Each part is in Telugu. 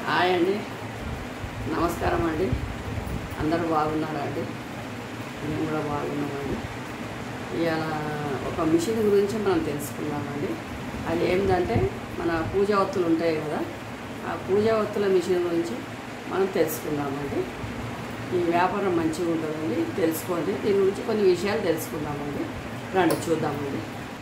హాయ్ అండి నమస్కారం అండి అందరూ బాగున్నారా అండి మేము కూడా బాగున్నామండి ఇవాళ ఒక మిషన్ గురించి మనం తెలుసుకుందామండి అది ఏంటంటే మన పూజా ఒత్తులు ఉంటాయి కదా ఆ పూజా ఒత్తుల మిషన్ గురించి మనం తెలుసుకుందామండి ఈ వ్యాపారం మంచిగా ఉంటుందండి తెలుసుకోండి దీని గురించి కొన్ని విషయాలు తెలుసుకుందామండి రండి చూద్దామండి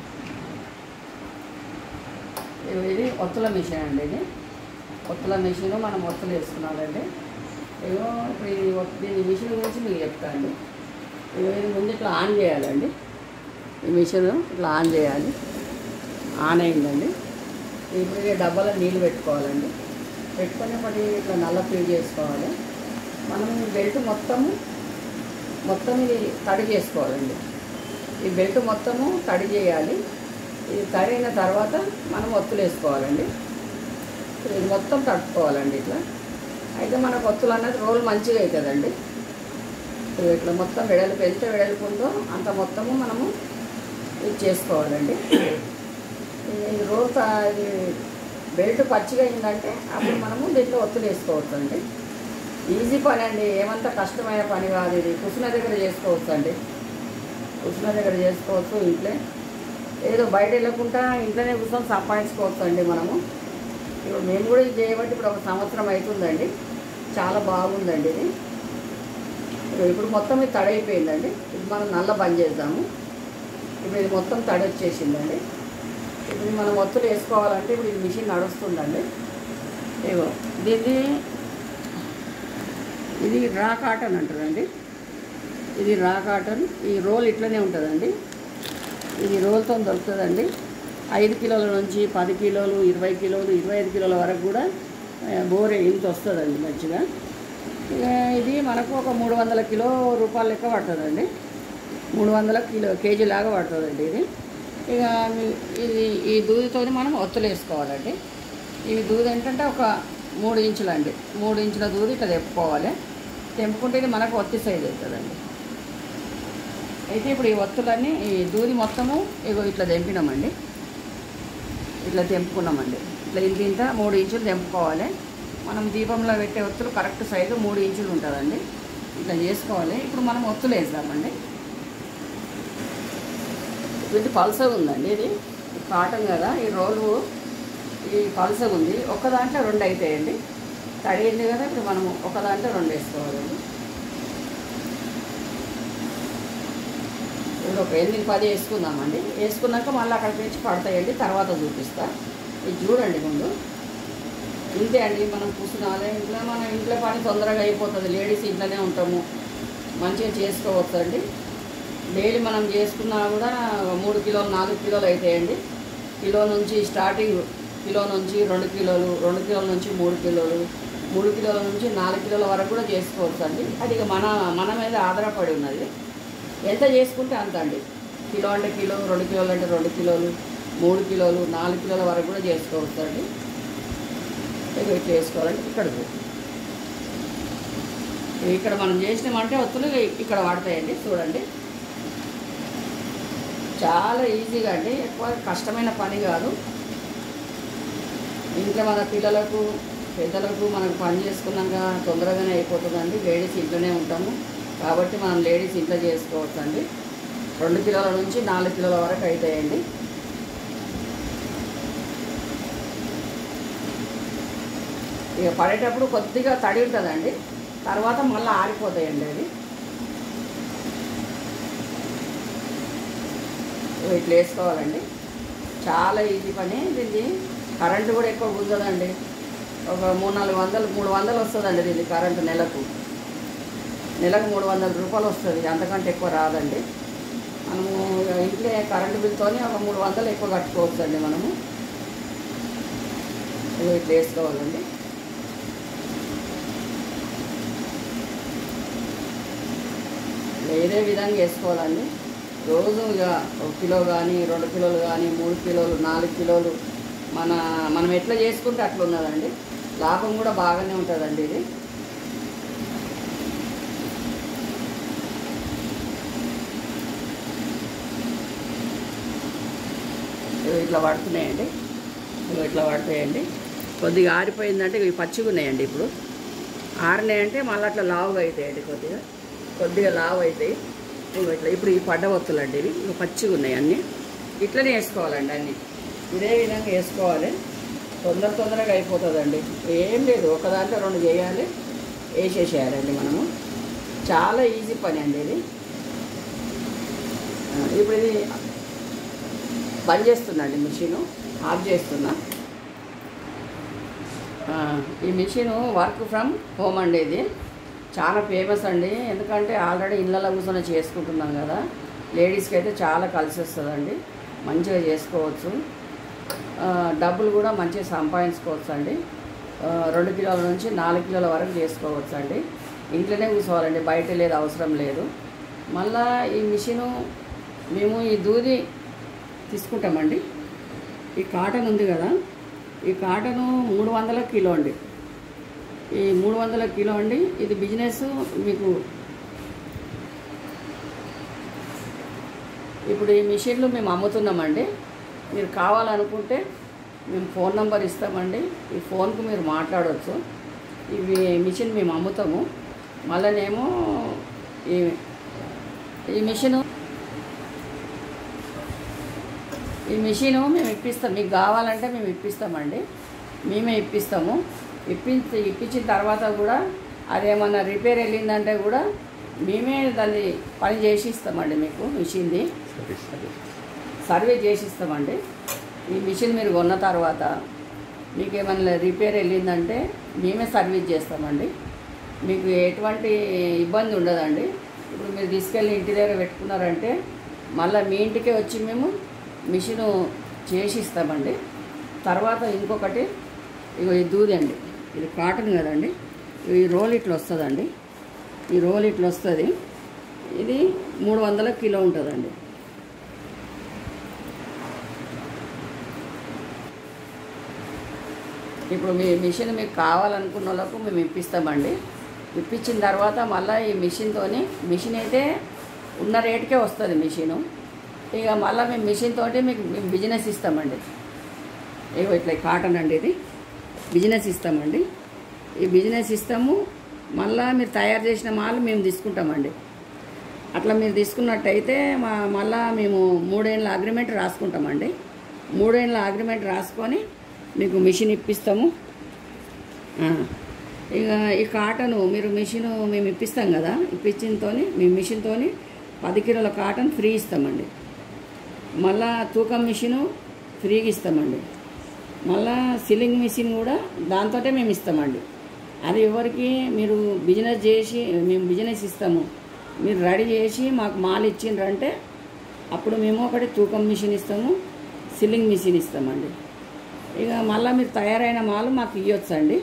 ఇది ఒత్తుల మిషన్ అండి ఇది ఒత్తుల మిషన్ మనం ఒత్తులు వేసుకున్నామండి ఏమో ఇప్పుడు ఈ ఒత్- దీని మిషన్ గురించి మీకు చెప్తాను ఇగో ఇది ముందు ఇట్లా ఆన్ చేయాలండి ఈ మిషన్ ఇట్లా ఆన్ చేయాలి ఆన్ అయిందండి ఇప్పుడు ఈ డబ్బాలో నీళ్ళు పెట్టుకోవాలండి పెట్టుకొని మరి ఇట్లా నల్ల ఫీల్ చేసుకోవాలి మనం ఈ బెల్ట్ మొత్తము మొత్తం ఇది తడి చేసుకోవాలండి ఈ బెల్ట్ మొత్తము తడి చేయాలి ఇది తడి అయిన తర్వాత మనం ఒత్తులు వేసుకోవాలండి ఇది మొత్తం తట్టుకోవాలండి ఇట్లా అయితే మనకు ఒత్తులు అన్నది రోల్ మంచిగా అవుతుందండి ఇది ఇట్లా మొత్తం వెడల్పు ఎంత వెడల్పు ఉందో అంత మొత్తము మనము ఇది చేసుకోవాలండి ఈ రోల్ త- ఇది బెల్ట్ పచ్చిగా అయిందంటే అప్పుడు మనము దీంట్లో ఒత్తులు వేసుకోవచ్చు అండి ఈజీ పని అండి ఏమంత కష్టమైన పని కాదు ఇది కుసున దగ్గర చేసుకోవచ్చు అండి కుసున దగ్గర చేసుకోవచ్చు ఇంట్లో ఏదో బయట వెళ్ళకుండా ఇంట్లోనే కూర్చొని సంపాదించుకోవచ్చు అండి మనము ఇప్పుడు మేము కూడా ఇది చేయబట్టి ఇప్పుడు ఒక సంవత్సరం అవుతుందండి చాలా బాగుందండి ఇది ఇప్పుడు- ఇప్పుడు మొత్తం ఇది తడైపోయిందండి ఇది మనం నల్ల బంద్ చేద్దాము ఇప్పుడు ఇది మొత్తం తడి వచ్చేసిందండి ఇప్పుడు మనం ఒత్తులు వేసుకోవాలంటే ఇప్పుడు ఇది మిషన్ నడుస్తుందండి ఏవో దీన్ని ఇది రా కాటన్ అంటారండి ఇది రా కాటన్ ఈ రోల్ ఇట్లనే ఉంటుందండి ఇది రోల్తో దొరుకుతుందండి ఐదు కిలోల నుంచి పది కిలోలు ఇరవై కిలోలు ఇరవై ఐదు కిలోల వరకు కూడా ఆ, బోరే ఇంత వస్తుందండి మంచిగా ఇక ఇది మనకు ఒక మూడు వందల కిలో రూపాయల లెక్క పడుతుందండి మూడు వందల కిలో కేజీ లాగా పడుతుందండి ఇది ఇక మీ- ఇది ఈ దూదితో మనం ఒత్తులు వేసుకోవాలండి ఈ దూది ఏంటంటే ఒక మూడు ఇంచులండి మూడు ఇంచుల దూది ఇట్లా తెంపుకోవాలి తెంపుకుంటే ఇది మనకు ఒత్తి సైజ్ అవుతుందండి అయితే ఇప్పుడు ఈ ఒత్తులన్నీ ఈ దూది మొత్తము ఇగో ఇట్లా తెంపినామండి ఇట్లా తెంపుకున్నామండి ఇట్లా ఇంత ఇంత మూడు ఇంచులు తెంపుకోవాలి మనం దీపంలో పెట్టే ఒత్తులు కరెక్ట్ సైజు మూడు ఇంచులు ఉంటుందండి ఇట్లా చేసుకోవాలి ఇప్పుడు మనం ఒత్తులు వేద్దామండి ఇది పల్సగా ఉందండి ఇది కాటన్ కదా ఈ రోలు ఈ పల్సగా ఉంది ఒక దాంట్లో రెండు అవుతాయండి తడిగింది కదా ఇప్పుడు మనము ఒక దాంట్లో రెండు వేసుకోవాలండి ఇప్పుడు ఒక ఎనిమిది పది వేసుకుందామండి వేసుకున్నాక మళ్ళీ అక్కడికి నుంచి పడతాయండి తర్వాత చూపిస్తా ఇది చూడండి ముందు ఇంతే అండి మనం కూర్చున్నాలి ఇంట్లో మన ఇంట్లో పని తొందరగా అయిపోతుంది లేడీస్ ఇంట్లోనే ఉంటాము మంచిగా చేసుకోవచ్చు అండి డైలీ మనం చేసుకున్నా కూడా మూడు కిలోలు నాలుగు కిలోలు అవుతాయండి కిలో నుంచి స్టార్టింగ్ కిలో నుంచి రెండు కిలోలు రెండు కిలోల నుంచి మూడు కిలోలు మూడు కిలోల నుంచి నాలుగు కిలోల వరకు కూడా చేసుకోవచ్చు అండి అది ఇక మన మన మీద ఆధారపడి ఉన్నది ఎంత చేసుకుంటే అంత అండి కిలో అంటే కిలో రెండు కిలోలు అంటే రెండు కిలోలు మూడు కిలోలు నాలుగు కిలోల వరకు కూడా చేసుకోవచ్చు అండి ఇక ఇట్లా చేసుకోవాలంటే ఇక్కడ చూ. ఇక్కడ మనం చేసినామంటే ఒత్తులు ఇక్కడ పడతాయండి చూడండి చాలా ఈజీగా అండి ఎక్కువ కష్టమైన పని కాదు ఇంట్లో మన పిల్లలకు పెద్దలకు మనకు పని చేసుకున్నాక తొందరగానే అయిపోతుందండి లేడీస్ ఇంట్లోనే ఉంటాము కాబట్టి మనం లేడీస్ ఇంట్లో చేసుకోవచ్చు అండి రెండు కిలోల నుంచి నాలుగు కిలోల వరకు అవుతాయండి ఇక పడేటప్పుడు కొద్దిగా తడి ఉంటుందండి తర్వాత మళ్ళీ ఆరిపోతాయండి అది ఇవి ఇట్లా వేసుకోవాలండి చాలా ఈజీ పని దీన్ని కరెంటు కూడా ఎక్కువ గుంజదండి ఒక మూడు నాలుగు వందలు మూడు వందలు వస్తుందండి దీన్ని కరెంటు నెలకు నెలకు మూడు వందల రూపాయలు వస్తుంది అంతకంటే ఎక్కువ రాదండి మనము ఇక ఇంట్లో కరెంటు బిల్తోనే ఒక మూడు వందలు ఎక్కువ కట్టుకోవచ్చండి మనము ఇవి ఇట్లా వేసుకోవాలండి వేరే విధంగా వేసుకోవాలండి రోజు ఇక ఒక కిలో కానీ రెండు కిలోలు కానీ మూడు కిలోలు నాలుగు కిలోలు మన మనం ఎట్లా చేసుకుంటే అట్లా ఉన్నదండి లాభం కూడా బాగానే ఉంటుందండి ఇది ఇవి ఇట్లా పడుతున్నాయండి ఇవి ఇట్లా పడతాయండి కొద్దిగా ఆరిపోయిందంటే ఇవి పచ్చిగా ఉన్నాయండి ఇప్పుడు ఆరినాయంటే మళ్ళీ అట్లా లావుగా అవుతాయండి కొద్దిగా కొద్దిగా లావు అవుతాయి ఇవి ఇట్లా ఇప్పుడు ఈ పడ్డ ఒత్తులండి ఇవి ఇవి పచ్చిగా ఉన్నాయి అన్నీ ఇట్లనే వేసుకోవాలండి అన్నీ ఇదే విధంగా వేసుకోవాలి తొందర తొందరగా అయిపోతుందండి ఏం లేదు ఒక దాంట్లో రెండు చేయాలి వేసేసేయాలండి మనము చాలా ఈజీ పని అండి ఇది ఆ, ఇప్పుడు ఇది బంద్ చేస్తుందండి మిషను ఆఫ్ చేస్తున్నా ఆ, ఈ మిషన్ వర్క్ ఫ్రమ్ హోమ్ అండి ఇది చాలా ఫేమస్ అండి ఎందుకంటే ఆల్రెడీ ఇళ్ళలో కూర్చొని చేసుకుంటున్నాం కదా లేడీస్కి అయితే చాలా కలిసి వస్తుందండి మంచిగా చేసుకోవచ్చు ఆ, డబ్బులు కూడా మంచిగా సంపాదించుకోవచ్చు అండి ఆ, రెండు కిలోల నుంచి నాలుగు కిలోల వరకు చేసుకోవచ్చు అండి ఇంట్లోనే కూర్చోవాలండి బయట లేదు అవసరం లేదు మళ్ళా ఈ మిషను మేము ఈ దూది తీసుకుంటామండి ఈ కాటన్ ఉంది కదా ఈ కాటను మూడు వందల కిలో అండి ఈ మూడు వందల కిలో అండి ఇది బిజినెస్ మీకు ఇప్పుడు ఈ మిషన్లు మేము అమ్ముతున్నామండి మీరు కావాలనుకుంటే మేము ఫోన్ నెంబర్ ఇస్తామండి ఈ ఫోన్కు మీరు మాట్లాడవచ్చు ఇవి మిషన్ మేము అమ్ముతాము మళ్ళనేమో ఈ ఈ మిషను ఈ మిషన్ మేము ఇప్పిస్తాం మీకు కావాలంటే మేము ఇప్పిస్తామండి మేమే ఇప్పిస్తాము ఇప్పించి ఇప్పించిన తర్వాత కూడా అదేమన్నా రిపేర్ వెళ్ళిందంటే కూడా మేమే దాన్ని పని చేసి ఇస్తామండి మీకు మిషన్ది సర్వే చేసి ఇస్తామండి ఈ మిషన్ మీరు కొన్న తర్వాత మీకు ఏమైనా రిపేర్ వెళ్ళిందంటే మేమే సర్వీస్ చేస్తామండి మీకు ఎటువంటి ఇబ్బంది ఉండదండి ఇప్పుడు మీరు తీసుకెళ్ళి ఇంటి దగ్గర పెట్టుకున్నారంటే మళ్ళీ మీ ఇంటికే వచ్చి మేము మిషను చేసి ఇస్తామండి తర్వాత ఇంకొకటి ఇగో ఈ దూది అండి ఇది కాటన్ కదండి ఈ రోల్ ఇట్లా వస్తుందండి ఈ రోల్ ఇట్లా వస్తుంది ఇది మూడు వందల కిలో ఉంటుందండి ఇప్పుడు మీ మిషన్ మీకు కావాలనుకున్న వాళ్ళకు మేము ఇప్పిస్తామండి ఇప్పించిన తర్వాత మళ్ళీ ఈ మిషన్తోని మిషన్ అయితే ఉన్న రేటుకే వస్తుంది మిషను ఇక మళ్ళీ మేము మిషన్ తోటి మీకు మేము బిజినెస్ ఇస్తామండి ఇగో ఇట్లా కాటన్ అండి ఇది బిజినెస్ ఇస్తామండి ఈ బిజినెస్ ఇస్తాము మళ్ళీ మీరు తయారు చేసిన మాల్ మేము తీసుకుంటామండి అట్లా మీరు తీసుకున్నట్టయితే మా మళ్ళా మేము మూడేళ్ళ అగ్రిమెంట్ రాసుకుంటామండి మూడేళ్ళ అగ్రిమెంట్ రాసుకొని మీకు మిషన్ ఇప్పిస్తాము ఆ, ఇక ఈ కాటను మీరు మిషన్ మేము ఇప్పిస్తాం కదా ఇప్పించినతో మీ మిషన్తో పది కిలోల కాటన్ ఫ్రీ ఇస్తామండి మళ్ళా తూకం మిషను ఫ్రీగా ఇస్తామండి మళ్ళా సిల్లింగ్ మిషన్ కూడా దాంతోటే మేము ఇస్తామండి అది ఎవరికి మీరు బిజినెస్ చేసి మేము బిజినెస్ ఇస్తాము మీరు రెడీ చేసి మాకు మాల్ ఇచ్చిండ్రంటే అప్పుడు మేము ఒకటి తూకం మిషన్ ఇస్తాము సిల్లింగ్ మిషన్ ఇస్తామండి ఇక మళ్ళీ మీరు తయారైన మాలు మాకు ఇవ్వచ్చండి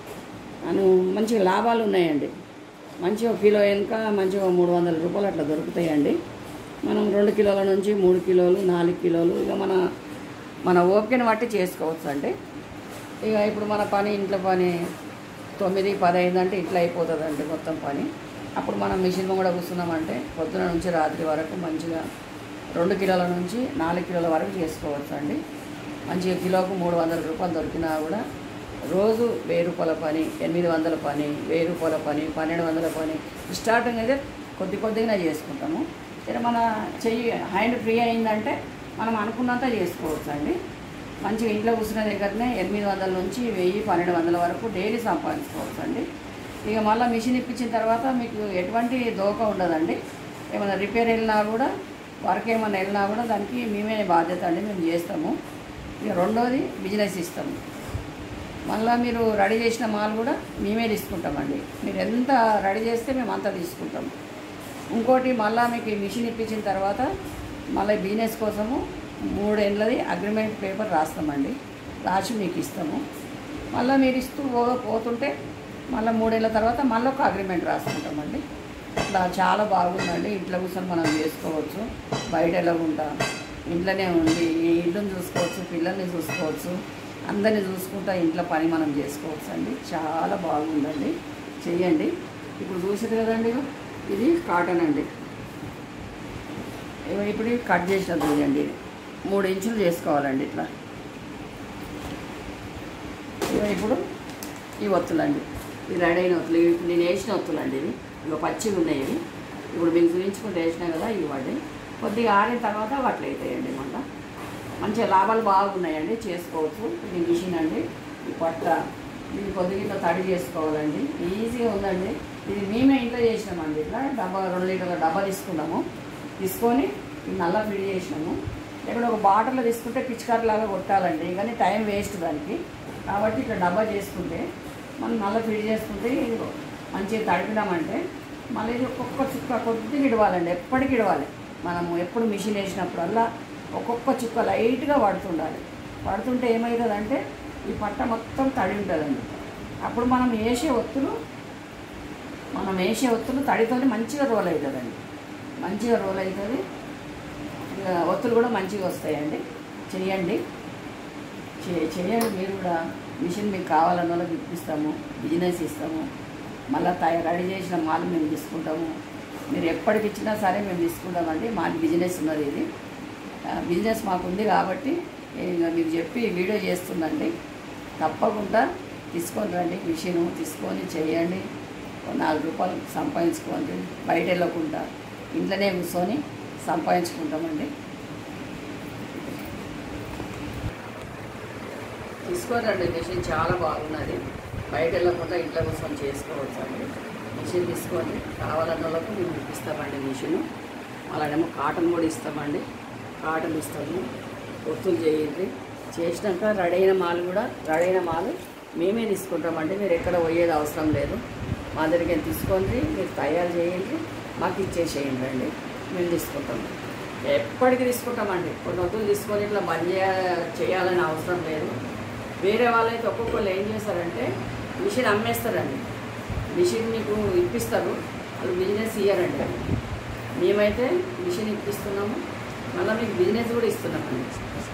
అను మంచిగా లాభాలు ఉన్నాయండి మంచిగా కిలో వెనుక మంచిగా మూడు వందల రూపాయలు అట్లా దొరుకుతాయండి మనం రెండు కిలోల నుంచి మూడు కిలోలు నాలుగు కిలోలు ఇక మన మన ఓపికని బట్టి చేసుకోవచ్చు అండి ఇక ఇప్పుడు మన పని ఇంట్లో పని తొమ్మిది పది అయిందంటే ఇట్లా అయిపోతుందండి మొత్తం పని అప్పుడు మనం మిషన్ కూడా కూర్చున్నామంటే పొద్దున నుంచి రాత్రి వరకు మంచిగా రెండు కిలోల నుంచి నాలుగు కిలోల వరకు చేసుకోవచ్చు అండి మంచిగా కిలోకు మూడు వందల రూపాయలు దొరికినా కూడా రోజు వెయ్యి రూపాయల పని ఎనిమిది వందల పని వెయ్యి రూపాయల పని పన్నెండు వందల పని స్టార్టింగ్ అయితే కొద్ది కొద్దిగానే చేసుకుంటాము ఇక మన చెయ్యి హ్యాండ్ ఫ్రీ అయిందంటే మనం అనుకున్నంత చేసుకోవచ్చు అండి మంచిగా ఇంట్లో కూర్చున్న దగ్గరనే ఎనిమిది వందల నుంచి వెయ్యి పన్నెండు వందల వరకు డైలీ సంపాదించుకోవచ్చు అండి ఇక మళ్ళీ మిషన్ ఇప్పించిన తర్వాత మీకు ఎటువంటి దోక ఉండదండి ఏమైనా రిపేర్ వెళ్ళినా కూడా వర్క్ ఏమైనా వెళ్ళినా కూడా దానికి మేమే బాధ్యత అండి మేము చేస్తాము ఇక రెండోది బిజినెస్ ఇస్తాము మళ్ళీ మీరు రెడీ చేసిన మాల్ కూడా మేమే తీసుకుంటామండి మీరు ఎంత రెడీ చేస్తే మేము అంత తీసుకుంటాము ఇంకోటి మళ్ళీ మీకు ఈ మిషన్ ఇప్పించిన తర్వాత మళ్ళీ బిజినెస్ కోసము మూడేళ్ళది అగ్రిమెంట్ పేపర్ రాస్తామండి రాసి మీకు ఇస్తాము మళ్ళీ మీరు ఇస్తూ పో- పోతుంటే మళ్ళీ మూడేళ్ళ తర్వాత మళ్ళీ ఒక అగ్రిమెంట్ రాసుకుంటామండి అట్లా చాలా బాగుందండి ఇంట్లో కూర్చొని మనం చేసుకోవచ్చు బయట వెళ్ళకుండా ఇంట్లోనే ఉండి ఈ ఇల్లుని చూసుకోవచ్చు పిల్లల్ని చూసుకోవచ్చు అందరిని చూసుకుంటా ఇంట్లో పని మనం చేసుకోవచ్చు అండి చాలా బాగుందండి చెయ్యండి ఇప్పుడు చూసారు కదండి ఇగో, ఇది కాటన్ అండి ఇగో ఇప్పుడు ఇవి కట్ చేసిన చూడండి ఇది మూడు ఇంచులు చేసుకోవాలండి ఇట్లా ఇగో ఇప్పుడు ఈ ఒత్తులండి ఈ రెడీ అయిన ఒత్తులు ఇవి నేను వేసిన ఒత్తులండి ఇవి ఇక పచ్చివి ఉన్నాయి ఇవి ఇప్పుడు మీకు చూపించుకుంటూ వేసినా కదా ఇవి వాడి కొద్దిగా ఆరిన తర్వాత వాటిలో అవుతాయండి మళ్ళీ మంచిగా లాభాలు బాగున్నాయండి చేసుకోవచ్చు ఇది మిషన్ అండి ఈ పట్ట ఇది కొద్దిగా ఇట్లా తడి చేసుకోవాలండి ఈజీగా ఉందండి ఇది మేమే ఇంట్లో చేసినామండి ఇట్లా డబ్బా రెండు లీటర్ల డబ్బా తీసుకున్నాము తీసుకొని ఇది నల్ల ఫిడి చేసినాము లేకుంటే ఒక బాటిల్లో తీసుకుంటే పిచికారి లాగా కొట్టాలండి కానీ టైం వేస్ట్ దానికి కాబట్టి ఇట్లా డబ్బా చేసుకుంటే మనం నల్ల ఫిడి చేసుకుంటే ఇది మంచిగా తడిపినామంటే మళ్ళీ ఇది ఒక్కొక్క చుక్క కొద్దిగా ఇడవాలండి ఎప్పటికి ఇడవాలి మనము ఎప్పుడు మిషన్ వేసినప్పుడల్లా ఒక్కొక్క చుక్క లైట్గా పడుతుండాలి పడుతుంటే ఏమవుతుందంటే ఈ పట్ట మొత్తం తడి ఉంటుందండి అప్పుడు మనం వేసే ఒత్తులు మనం వేసే ఒత్తులు తడితోనే మంచిగా రోల్ అవుతుందండి మంచిగా రోల్ అవుతుంది ఇక ఒత్తులు కూడా మంచిగా వస్తాయండి చేయండి చే- చేయండి మీరు కూడా మిషన్ మీకు కావాలన్న వాళ్ళకి ఇప్పిస్తాము బిజినెస్ ఇస్తాము మళ్ళీ తయారు రెడీ చేసిన మాల్ మేము తీసుకుంటాము మీరు ఎప్పటికి ఇచ్చినా సరే మేము తీసుకుంటామండి మాది బిజినెస్ ఉన్నది ఇది ఆ, బిజినెస్ మాకు ఉంది కాబట్టి ఇంకా మీకు చెప్పి వీడియో చేస్తుందండి తప్పకుండా తీసుకొని రండి మిషన్ తీసుకొని చేయండి ఓ నాలుగు రూపాయలు సంపాదించుకోండి బయట వెళ్ళకుండా ఇంట్లోనే కూర్చొని సంపాదించుకుంటామండి తీసుకోరండి మిషన్ చాలా బాగున్నది బయట వెళ్ళకుండా ఇంట్లో కూర్చొని చేసుకోవచ్చు అండి మిషన్ తీసుకొని కావాలన్న వాళ్ళకు మేము ఇప్పిస్తామండి మిషను అలానేమో కాటన్ కూడా ఇస్తామండి కాటన్ ఇస్తాము ఒత్తులు చేయండి చేసినాక రెడీ అయిన మాలు కూడా రెడీ అయిన మాలు మేమే తీసుకుంటామండి మీరు ఎక్కడ పోయేది అవసరం లేదు మా దగ్గరికి తీసుకోండి మీరు తయారు చేయండి మాకు ఇచ్చేసేయండి అండి మేము తీసుకుంటాము ఎప్పటికీ తీసుకుంటామండి కొన్ని వద్దులు తీసుకొని ఇట్లా బంద్ చేయ చేయాలని అవసరం లేదు వేరే వాళ్ళైతే ఒక్కొక్కరు ఏం చేస్తారంటే మిషన్ అమ్మేస్తారండి మిషన్ మీకు ఇప్పిస్తారు వాళ్ళు బిజినెస్ ఇయ్యారండి మేమైతే మిషన్ ఇప్పిస్తున్నాము మళ్ళీ మీకు బిజినెస్ కూడా ఇస్తున్నామండి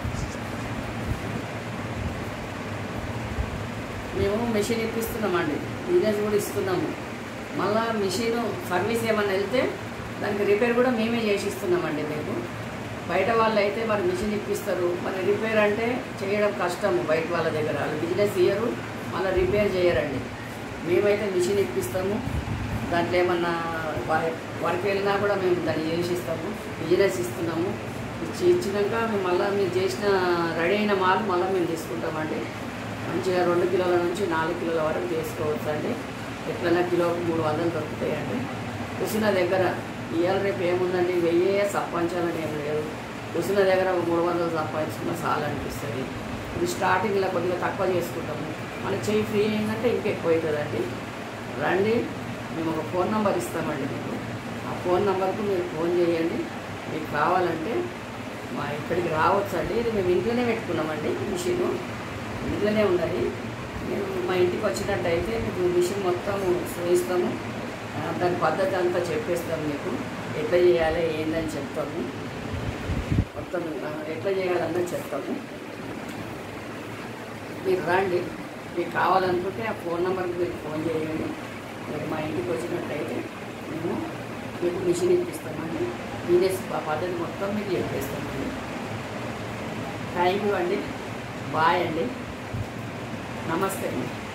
మేము మిషన్ ఇప్పిస్తున్నామండి బిజినెస్ కూడా ఇస్తున్నాము మళ్ళా మిషన్ సర్వీస్ ఏమన్నా వెళ్తే దానికి రిపేర్ కూడా మేమే చేసి ఇస్తున్నామండి మీకు బయట వాళ్ళు అయితే మరి మిషన్ ఇప్పిస్తారు మరి రిపేర్ అంటే చేయడం కష్టము బయట వాళ్ళ దగ్గర వాళ్ళు బిజినెస్ ఇయ్యరు మళ్ళీ రిపేర్ చేయరండి మేమైతే మిషన్ ఇప్పిస్తాము దాంట్లో ఏమన్నా వర్- వర్క్ వెళ్ళినా కూడా మేము దాన్ని చేసి ఇస్తాము బిజినెస్ ఇస్తున్నాము ఇచ్చి ఇచ్చినాక మేము మళ్ళీ మీరు చేసిన రెడీ అయిన మాల్ మళ్ళీ మేము తీసుకుంటామండి మంచిగా రెండు కిలోల నుంచి నాలుగు కిలోల వరకు చేసుకోవచ్చు అండి ఎట్లైనా కిలోకి మూడు వందలు దొరుకుతాయండి కుసిన దగ్గర ఇవాళ రేపు ఏముందండి వెయ్యే సంపాదించాలని ఏం లేదు కుసిన దగ్గర ఒక మూడు వందలు సంపాదించుకున్న చాలు అనిపిస్తుంది ఇది స్టార్టింగ్లో కొద్దిగా తక్కువ చేసుకుంటాము మన చెయ్యి ఫ్రీ అయిందంటే ఇంకెక్కువ అవుతుందండి రండి మేము ఒక ఫోన్ నెంబర్ ఇస్తామండి మీకు ఆ ఫోన్ నెంబర్కు మీరు ఫోన్ చేయండి మీకు కావాలంటే మా ఇక్కడికి రావచ్చు అండి ఇది మేము ఇంట్లోనే పెట్టుకున్నామండి మిషన్ ఇంట్లోనే ఉన్నది మేము మా ఇంటికి వచ్చినట్టయితే మీకు మిషన్ మొత్తం చూపిస్తాము ఆ, దాని పద్ధతి అంతా చెప్పేస్తాము మీకు ఎట్లా చేయాలి ఏందని చెప్తాము మొత్తం ఆ, ఎట్లా చేయాలన్నది చెప్తాము మీరు రండి మీకు కావాలనుకుంటే ఆ ఫోన్ నెంబర్కి మీరు ఫోన్ చేయండి మీరు మా ఇంటికి వచ్చినట్టయితే మేము మీకు మిషన్ ఇప్పిస్తామండి బిజినెస్ పద్ధతి మొత్తం మీకు చెప్పేస్తామండి థ్యాంక్ యూ అండి బాయ్ అండి నమస్తే అండి